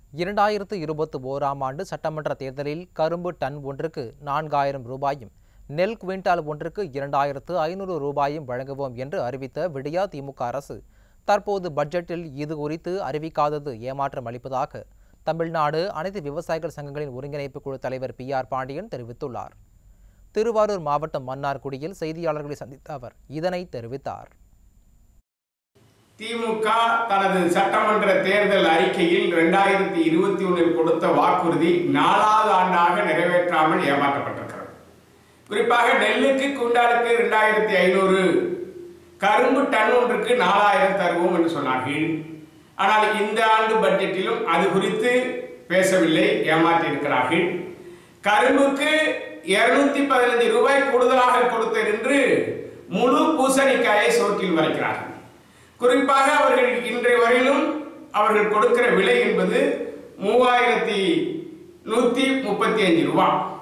இரண்டாயிரத்து இருபத்தி ஓராம் ஆண்டு சட்டமன்ற தேர்தலில் கரும்பு டன் ஒன்றுக்கு நான்காயிரம் ரூபாயும் நெல் குவிண்டால் ஒன்றுக்கு இரண்டாயிரத்து ஐநூறு ரூபாயும் வழங்குவோம் என்று அறிவித்த விடியா திமுக அரசு தற்போது பட்ஜெட்டில் இது குறித்து அறிவிக்காதது ஏமாற்றம் அளிப்பதாக தமிழ்நாடு அனைத்து விவசாயிகள் சங்கங்களின் ஒருங்கிணைப்பு குழு தலைவர் பி ஆர் பாண்டியன் தெரிவித்துள்ளார் திருவாரூர் மாவட்டம் மன்னார்குடியில் செய்தியாளர்களை சந்தித்த அவர் இதனை தெரிவித்தார் திமுக தனது சட்டமன்ற தேர்தல் அறிக்கையில் இரண்டாயிரத்தி இருபத்தி ஒன்றில் கொடுத்த வாக்குறுதி நாலாவது ஆண்டாக நிறைவேற்றாமல் ஏமாற்றப்பட்டிருக்கிறது குறிப்பாக நெல்லுக்கு குண்டாலுக்கு இரண்டாயிரத்தி ஐநூறு கரும்பு டன் ஒன்றுக்கு நாலாயிரம் தருவோம் என்று சொன்னார்கள் ஆனால் இந்த ஆண்டு பட்ஜெட்டிலும் அது குறித்து பேசவில்லை ஏமாற்றியிருக்கிறார்கள் கரும்புக்கு இருநூத்தி பதினைந்து ரூபாய் கூடுதலாக கொடுத்தேன் என்று முழு பூசணிக்காயை சோற்றில் மறைக்கிறார்கள் குறிப்பாக அவர்கள் இன்றைய வரையிலும் அவர்கள் கொடுக்கிற விலை என்பது மூவாயிரத்தி நூற்றி முப்பத்தி அஞ்சு ரூபாய்